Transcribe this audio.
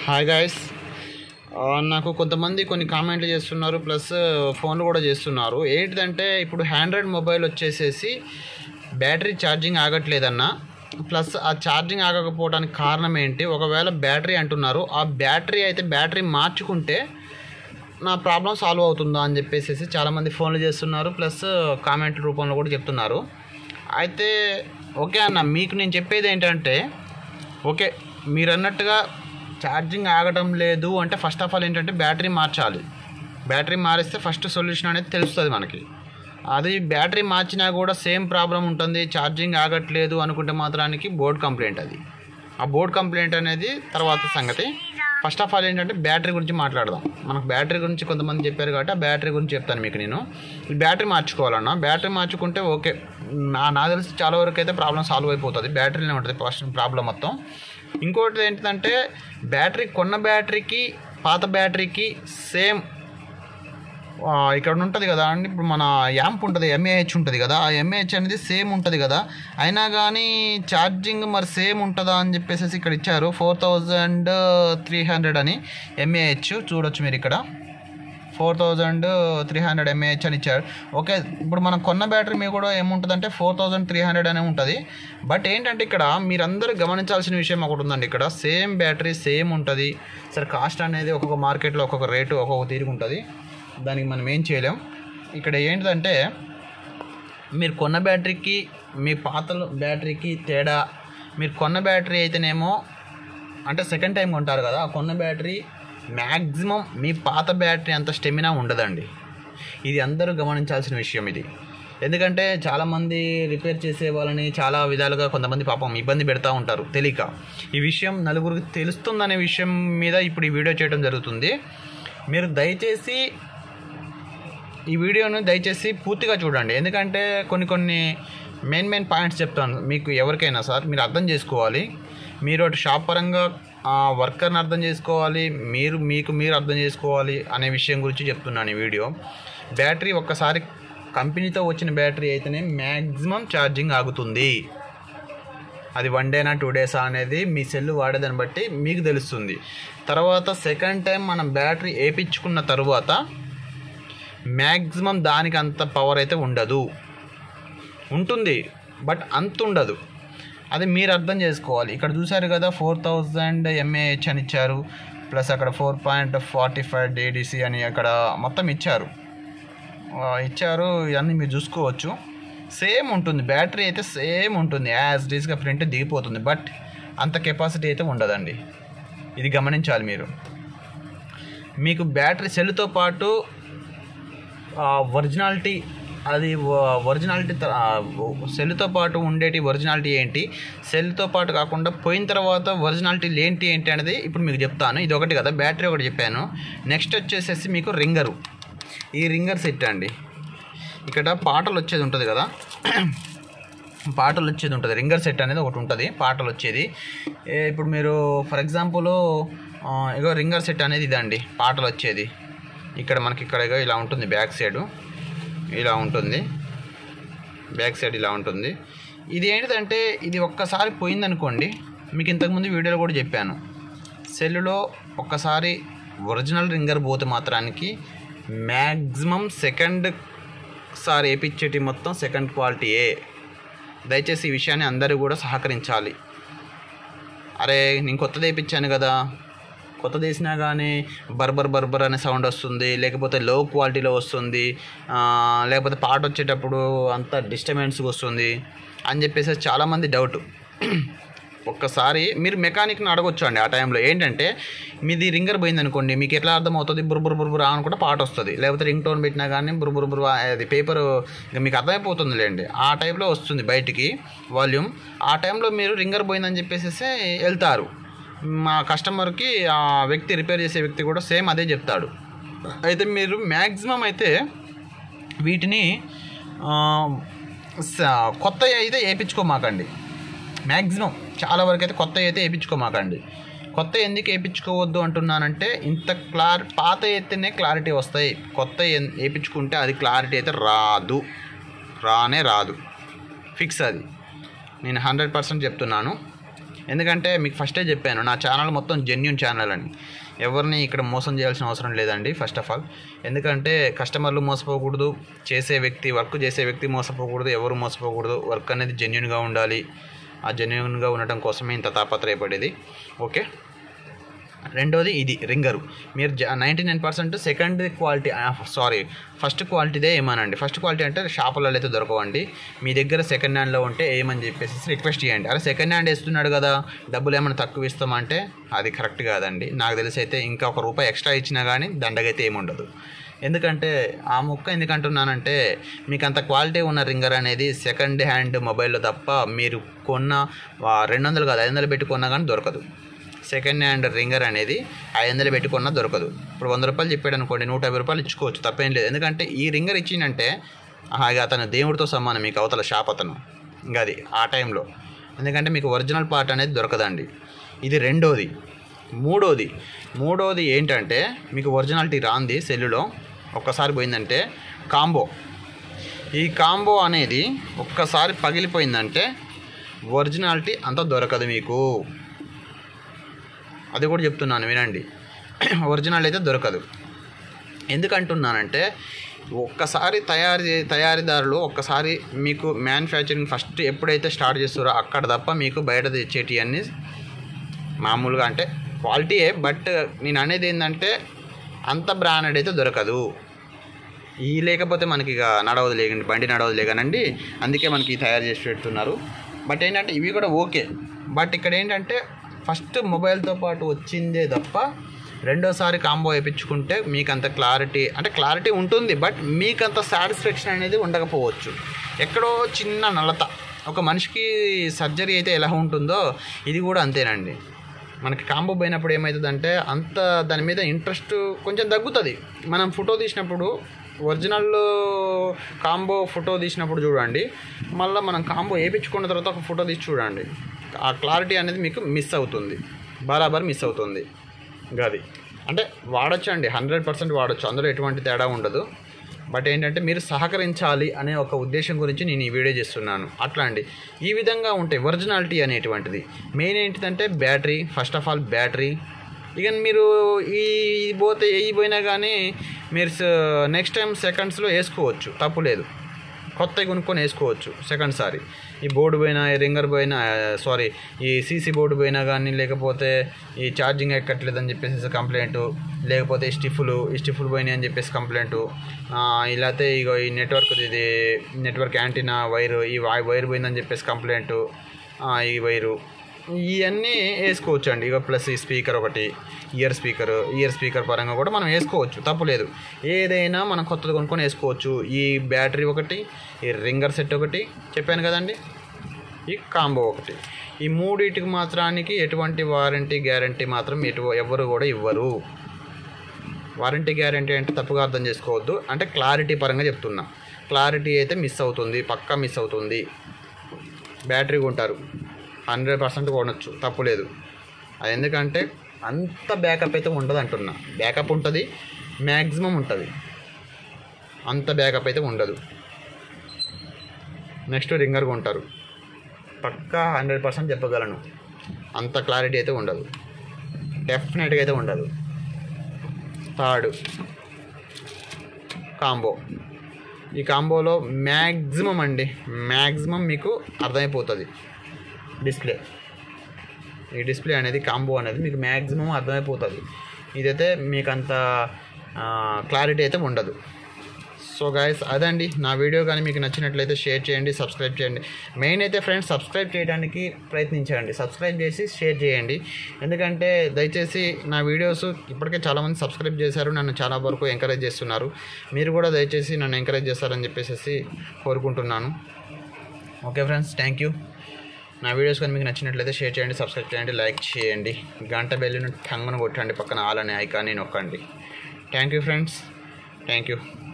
hi guys నాకు కొంతమంది కొన్ని కామెంట్లు చేస్తున్నారు ప్లస్ ఫోన్లు కూడా చేస్తున్నారు ఏంటిదంటే ఇప్పుడు హ్యాండ్రాయిడ్ మొబైల్ వచ్చేసేసి బ్యాటరీ ఛార్జింగ్ ఆగట్లేదన్న ప్లస్ ఆ ఛార్జింగ్ ఆగకపోవడానికి కారణం ఏంటి ఒకవేళ బ్యాటరీ అంటున్నారు ఆ బ్యాటరీ అయితే బ్యాటరీ మార్చుకుంటే నా ప్రాబ్లం సాల్వ్ అవుతుందా అని చెప్పేసి చాలామంది ఫోన్లు చేస్తున్నారు ప్లస్ కామెంట్ రూపంలో కూడా చెప్తున్నారు అయితే ఓకే అన్న మీకు నేను చెప్పేది ఏంటంటే ఓకే మీరు అన్నట్టుగా ఛార్జింగ్ ఆగడం లేదు అంటే ఫస్ట్ ఆఫ్ ఆల్ ఏంటంటే బ్యాటరీ మార్చాలి బ్యాటరీ మారిస్తే ఫస్ట్ సొల్యూషన్ అనేది తెలుస్తుంది మనకి అది బ్యాటరీ మార్చినా కూడా సేమ్ ప్రాబ్లం ఉంటుంది ఛార్జింగ్ ఆగట్లేదు అనుకుంటే మాత్రానికి బోర్డ్ కంప్లైంట్ అది ఆ బోర్డ్ కంప్లైంట్ అనేది తర్వాత సంగతి ఫస్ట్ ఆఫ్ ఆల్ ఏంటంటే బ్యాటరీ గురించి మాట్లాడదాం మనకు బ్యాటరీ గురించి కొంతమంది చెప్పారు కాబట్టి ఆ బ్యాటరీ గురించి చెప్తాను మీకు నేను ఈ బ్యాటరీ మార్చుకోవాలన్నా బ్యాటరీ మార్చుకుంటే ఓకే నా నాకు తెలిసి చాలా వరకు అయితే ప్రాబ్లం సాల్వ్ అయిపోతుంది బ్యాటరీనే ఉంటుంది ఫస్ట్ ప్రాబ్లం మొత్తం ఇంకోటి ఏంటంటే బ్యాటరీ కొన్న బ్యాటరీకి పాత బ్యాటరీకి సేమ్ ఆ, ఇక్కడ ఉంటుంది కదా అండి ఇప్పుడు మన యాంప్ ఉంటుంది ఎంఏహెచ్ ఉంటుంది కదా ఆ ఎంఏహెచ్ అనేది సేమ్ ఉంటుంది కదా అయినా కానీ ఛార్జింగ్ మరి సేమ్ ఉంటుందా అని చెప్పేసి ఇక్కడ ఇచ్చారు ఫోర్ థౌజండ్ త్రీ హండ్రెడ్ అని ఎంఏహెచ్ చూడొచ్చు మీరు ఇక్కడ four thousand three hundred M A H అని ఇచ్చారు ఓకే ఇప్పుడు మనం కొన్న బ్యాటరీ మీద కూడా ఏముంటుంది అంటే ఫోర్ థౌజండ్ త్రీ హండ్రెడ్ అనే ఉంటుంది బట్ ఏంటంటే ఇక్కడ మీరందరూ గమనించాల్సిన విషయం ఒకటి ఉందండి ఇక్కడ సేమ్ బ్యాటరీ సేమ్ ఉంటుంది సరే కాస్ట్ అనేది ఒక్కొక్క మార్కెట్లో ఒక్కొక్క రేటు ఒక్కొక్క తీరుగు ఉంటుంది దానికి మనం ఏం చేయలేం ఇక్కడ ఏంటిదంటే మీరు కొన్న బ్యాటరీకి మీ పాత బ్యాటరీకి తేడా మీరు కొన్న బ్యాటరీ అయితేనేమో అంటే సెకండ్ టైం కొంటారు కదా ఆ కొన్న బ్యాటరీ మ్యాక్సిమం మీ పాత బ్యాటరీ అంత స్టెమినా ఉండదండి ఇది అందరూ గమనించాల్సిన విషయం ఇది ఎందుకంటే చాలామంది రిపేర్ చేసే వాళ్ళని చాలా విధాలుగా కొంతమంది పాపం ఇబ్బంది పెడతా ఉంటారు తెలియక ఈ విషయం నలుగురికి తెలుస్తుందనే విషయం మీద ఇప్పుడు ఈ వీడియో చేయడం జరుగుతుంది మీరు దయచేసి ఈ వీడియోను దయచేసి పూర్తిగా చూడండి ఎందుకంటే కొన్ని కొన్ని మెయిన్ మెయిన్ పాయింట్స్ చెప్తాను మీకు ఎవరికైనా సార్ మీరు అర్థం చేసుకోవాలి మీరు అటు షాప్ పరంగా ఆ వర్కర్ని అర్థం చేసుకోవాలి మీరు మీకు మీరు అర్థం చేసుకోవాలి అనే విషయం గురించి చెప్తున్నాను ఈ వీడియో బ్యాటరీ ఒక్కసారి కంపెనీతో వచ్చిన బ్యాటరీ అయితేనే మ్యాక్సిమం ఛార్జింగ్ ఆగుతుంది అది వన్ డేనా టూ డేసా అనేది మీ సెల్ వాడేదాన్ని బట్టి మీకు తెలుస్తుంది తర్వాత సెకండ్ టైం మనం బ్యాటరీ వేయించుకున్న తర్వాత మ్యాక్సిమం దానికి అంత పవర్ అయితే ఉండదు ఉంటుంది బట్ అంత ఉండదు అది మీరు అర్థం చేసుకోవాలి ఇక్కడ చూసారు కదా ఫోర్ థౌజండ్ ఎంఏహెచ్ అని ఇచ్చారు ప్లస్ అక్కడ ఫోర్ పాయింట్ ఫార్టీ ఫైవ్ డేడిసి అని అక్కడ మొత్తం ఇచ్చారు ఆ, ఇచ్చారు ఇవన్నీ మీరు చూసుకోవచ్చు సేమ్ ఉంటుంది బ్యాటరీ అయితే సేమ్ ఉంటుంది యాజ్ డీస్గా ప్రింట్ దిగిపోతుంది బట్ అంత కెపాసిటీ అయితే ఉండదండి ఇది గమనించాలి మీరు మీకు బ్యాటరీ సెల్తో పాటు ఒరిజినాలిటీ అది ఒరిజినాలిటీ సెల్తో పాటు ఉండేటి ఒరిజినాలిటీ ఏంటి సెల్తో పాటు కాకుండా పోయిన తర్వాత ఒరిజినాలిటీ ఏంటి ఏంటి అనేది ఇప్పుడు మీకు చెప్తాను ఇది ఒకటి కదా బ్యాటరీ ఒకటి చెప్పాను నెక్స్ట్ వచ్చేసేసి మీకు రింగరు ఈ రింగర్ సెట్ అండి ఇక్కడ పాటలు వచ్చేది ఉంటుంది కదా పాటలు వచ్చేది ఉంటుంది రింగర్ సెట్ అనేది ఒకటి ఉంటుంది పాటలు వచ్చేది ఏ, ఇప్పుడు మీరు ఫర్ ఎగ్జాంపుల్ ఇగో రింగర్ సెట్ అనేది ఇదండి పాటలు వచ్చేది ఇక్కడ మనకి ఇక్కడ ఇగో ఇలా ఉంటుంది బ్యాక్ సైడ్ ఇలా ఉంటుంది బ్యాక్ సైడ్ ఇలా ఉంటుంది ఇది ఏంటిదంటే ఇది ఒక్కసారి పోయిందనుకోండి మీకు ఇంతకుముందు వీడియోలో కూడా చెప్పాను సెల్లులో ఒక్కసారి ఒరిజినల్ రింగర్ పోతే మాత్రానికి మ్యాక్సిమం సెకండ్ సారి వేయించేటి మొత్తం సెకండ్ క్వాలిటీయే దయచేసి ఈ విషయాన్ని అందరూ కూడా సహకరించాలి అరే నేను కొత్తది వేయించాను కదా కొత్తది వేసినా కానీ బర్బర్ బర్బర్ అనే సౌండ్ వస్తుంది లేకపోతే లో క్వాలిటీలో వస్తుంది ఆ, లేకపోతే పాట వచ్చేటప్పుడు అంత డిస్టర్బెన్స్ వస్తుంది అని చెప్పేసి చాలామంది డౌట్ ఒక్కసారి మీరు మెకానిక్ని అడగొచ్చు అండి ఆ టైంలో ఏంటంటే మీది రింగర్ పోయింది అనుకోండి మీకు ఎట్లా అర్థమవుతుంది బుర్బుర్ బుర్బుర్ అనుకుంటే పాట వస్తుంది లేకపోతే రింగ్ టోన్ పెట్టినా కానీ బుర్బుర్ బుర్ అది పేపర్ మీకు అర్థమైపోతుంది లేండి ఆ టైప్లో వస్తుంది బయటికి వాల్యూమ్ ఆ టైంలో మీరు రింగర్ పోయిందని చెప్పేసి వెళ్తారు మా కస్టమర్కి ఆ వ్యక్తి రిపేర్ చేసే వ్యక్తి కూడా సేమ్ అదే చెప్తాడు అయితే మీరు మ్యాక్సిమం అయితే వీటిని ఆ, స- కొత్త అయితే వేయించుకోమాకండి మ్యాక్సిమం చాలా వరకు అయితే కొత్త అయితే వేయించుకోమాకండి కొత్త ఎందుకు వేయించుకోవద్దు అంటున్నానంటే ఇంత క్లార్ పాత అయితేనే క్లారిటీ వస్తాయి కొత్త ఎన్- వేయించుకుంటే అది క్లారిటీ అయితే రాదు రానే రాదు ఫిక్స్ అది నేను హండ్రెడ్ పర్సెంట్ చెప్తున్నాను ఎందుకంటే మీకు ఫస్టే చెప్పాను నా ఛానల్ మొత్తం జెన్యున్ ఛానల్ అని ఎవరిని ఇక్కడ మోసం చేయాల్సిన అవసరం లేదండి ఫస్ట్ ఆఫ్ ఆల్ ఎందుకంటే కస్టమర్లు మోసపోకూడదు చేసే వ్యక్తి వర్క్ చేసే వ్యక్తి మోసపోకూడదు ఎవరు మోసపోకూడదు వర్క్ అనేది జెన్యున్గా ఉండాలి ఆ జెన్యున్గా ఉండటం కోసమే ఇంత తాపత్రయపడేది ఓకే రెండోది ఇది రింగరు మీరు ninety nine percent second quality sorry first క్వాలిటీదే ఏమనండి ఫస్ట్ క్వాలిటీ అంటే షాపులలో అయితే దొరకవండి మీ దగ్గర సెకండ్ హ్యాండ్లో ఉంటే ఏమని చెప్పేసి రిక్వెస్ట్ చేయండి అరే సెకండ్ హ్యాండ్ వేస్తున్నాడు కదా డబ్బులు ఏమైనా తక్కువ ఇస్తామంటే అది కరెక్ట్ కాదండి నాకు తెలిసి అయితే ఇంకా ఒక రూపాయి ఎక్స్ట్రా ఇచ్చినా కానీ దండగైతే ఏముండదు ఎందుకంటే ఆ ముక్క ఎందుకంటున్నానంటే మీకు అంత క్వాలిటీ ఉన్న రింగర్ అనేది సెకండ్ హ్యాండ్ మొబైల్లో తప్ప మీరు కొన్న ఆ, రెండు వందలు కాదు ఐదు వందలు పెట్టి కొన్నా కానీ దొరకదు సెకండ్ హ్యాండ్ రింగర్ అనేది ఐదు వందలు పెట్టుకున్నా దొరకదు ఇప్పుడు వంద రూపాయలు చెప్పాడు అనుకోండి నూట యాభై రూపాయలు ఇచ్చుకోవచ్చు తప్పేం లేదు ఎందుకంటే ఈ రింగర్ ఇచ్చిందంటే ఆహా, ఇక అతను దేవుడితో సమానం మీకు అవతల షాప్ అతను ఇంకా అది ఆ టైంలో ఎందుకంటే మీకు ఒరిజినల్ పార్ట్ అనేది దొరకదండి ఇది రెండోది మూడోది మూడోది ఏంటంటే మీకు ఒరిజినాలిటీ రాంది సెల్లులో ఒక్కసారి పోయిందంటే కాంబో ఈ కాంబో అనేది ఒక్కసారి పగిలిపోయిందంటే ఒరిజినాలిటీ అంత దొరకదు మీకు అది కూడా చెప్తున్నాను వినండి ఒరిజినల్ అయితే దొరకదు ఎందుకంటున్నానంటే ఒక్కసారి తయారీ తయారీదారులు ఒక్కసారి మీకు మ్యానుఫ్యాక్చరింగ్ ఫస్ట్ ఎప్పుడైతే స్టార్ట్ చేస్తారో అక్కడ తప్ప మీకు బయట తెచ్చేటి అన్నీ మామూలుగా అంటే క్వాలిటీయే బట్ నేను అనేది ఏంటంటే అంత బ్రాండెడ్ అయితే దొరకదు ఈ లేకపోతే మనకి ఇక నడవదు లేకండి బండి నడవదు లేకనండి అందుకే మనకి తయారు చేసి పెడుతున్నారు బట్ ఏంటంటే ఇవి కూడా ఓకే బట్ ఇక్కడ ఏంటంటే ఫస్ట్ మొబైల్తో పాటు వచ్చిందే తప్ప రెండోసారి కాంబో వేయించుకుంటే మీకు అంత క్లారిటీ అంటే క్లారిటీ ఉంటుంది బట్ మీకు అంత సాటిస్ఫాక్షన్ అనేది ఉండకపోవచ్చు ఎక్కడో చిన్న నలత ఒక మనిషికి సర్జరీ అయితే ఎలా ఉంటుందో ఇది కూడా అంతేనండి మనకి కాంబో పోయినప్పుడు ఏమవుతుందంటే అంత దాని మీద ఇంట్రెస్ట్ కొంచెం తగ్గుతుంది మనం ఫోటో తీసినప్పుడు ఒరిజినల్ కాంబో ఫోటో తీసినప్పుడు చూడండి మళ్ళీ మనం కాంబో వేయించుకున్న తర్వాత ఒక ఫోటో తీసి చూడండి ఆ క్లారిటీ అనేది మీకు మిస్ అవుతుంది బరాబర్ మిస్ అవుతుంది ఇంకా అది అంటే వాడచ్చు అండి హండ్రెడ్ పర్సెంట్ వాడచ్చు అందులో ఎటువంటి తేడా ఉండదు బట్ ఏంటంటే మీరు సహకరించాలి అనే ఒక ఉద్దేశం గురించి నేను ఈ వీడియో చేస్తున్నాను అట్లా అండి ఈ విధంగా ఉంటాయి ఒరిజినాలిటీ అనేటువంటిది మెయిన్ ఏంటిదంటే battery first of all battery ఇక మీరు ఈ ఇది పోతే ఏ పోయినా కానీ మీరు నెక్స్ట్ టైం సెకండ్స్లో వేసుకోవచ్చు తప్పు లేదు కొత్తవి కొనుక్కొని వేసుకోవచ్చు సెకండ్ సారి ఈ బోర్డు పోయినా ఈ రింగర్ పోయినా సారీ ఈ సీసీ బోర్డు పోయినా కానీ లేకపోతే ఈ ఛార్జింగ్ ఎక్కట్లేదని చెప్పేసి కంప్లైంట్ లేకపోతే ఈ స్టిఫ్లు ఈ స్టిఫ్లు పోయినాయి అని చెప్పేసి కంప్లైంట్ ఇలాతే ఇగో ఈ నెట్వర్క్ ఇది నెట్వర్క్ యాంటీనా వైరు ఈ వై- వైర్ పోయిందని చెప్పేసి కంప్లైంట్ ఈ వైరు ఇవన్నీ వేసుకోవచ్చు అండి ఇక ప్లస్ ఈ స్పీకర్ ఒకటి ఇయర్ స్పీకర్ ఇయర్ స్పీకర్ పరంగా కూడా మనం వేసుకోవచ్చు తప్పులేదు ఏదైనా మనం కొత్తది కొనుక్కొని వేసుకోవచ్చు ఈ బ్యాటరీ ఒకటి ఈ రింగర్ సెట్ ఒకటి చెప్పాను కదండి ఈ కాంబో ఒకటి ఈ మూడింటికి మాత్రానికి ఎటువంటి వారంటీ గ్యారంటీ మాత్రం ఎటు ఎవరు కూడా ఇవ్వరు వారంటీ గ్యారంటీ అంటే తప్పుగా అర్థం చేసుకోవద్దు అంటే క్లారిటీ పరంగా చెప్తున్నా క్లారిటీ అయితే మిస్ అవుతుంది పక్కా మిస్ అవుతుంది బ్యాటరీ కొంటారు హండ్రెడ్ పర్సెంట్ కొనొచ్చు తప్పులేదు అది ఎందుకంటే అంత బ్యాకప్ అయితే ఉండదు అంటున్నా బ్యాకప్ ఉంటుంది మ్యాక్సిమం ఉంటుంది అంత బ్యాకప్ అయితే ఉండదు నెక్స్ట్ రింగర్ కొంటారు పక్కా హండ్రెడ్ పర్సెంట్ చెప్పగలను అంత క్లారిటీ అయితే ఉండదు డెఫినెట్గా అయితే ఉండదు థర్డ్ కాంబో ఈ కాంబోలో మ్యాక్సిమం అండి మ్యాక్సిమం మీకు అర్థమైపోతుంది డిస్ప్లే ఈ డిస్ప్లే అనేది కాంబో అనేది మీకు మ్యాక్సిమం అర్థమైపోతుంది ఇదైతే మీకు అంత క్లారిటీ అయితే ఉండదు సో గాయస్ అదండి నా వీడియో కానీ మీకు నచ్చినట్లయితే షేర్ చేయండి సబ్స్క్రైబ్ చేయండి మెయిన్ అయితే ఫ్రెండ్స్ సబ్స్క్రైబ్ చేయడానికి ప్రయత్నించండి సబ్స్క్రైబ్ చేసి షేర్ చేయండి ఎందుకంటే దయచేసి నా వీడియోస్ ఇప్పటికే చాలామంది సబ్స్క్రైబ్ చేశారు నన్ను చాలా వరకు ఎంకరేజ్ చేస్తున్నారు మీరు కూడా దయచేసి నన్ను ఎంకరేజ్ చేస్తారని చెప్పేసి కోరుకుంటున్నాను ఓకే ఫ్రెండ్స్ థ్యాంక్ యూ నా వీడియోస్ కానీ మీకు నచ్చినట్లయితే షేర్ చేయండి సబ్స్క్రైబ్ చేయండి లైక్ చేయండి గంట బెల్లును టంగును కొట్టండి పక్కన ఆల్ అనే ఐకాన్ని నొక్కండి thank you friends thank you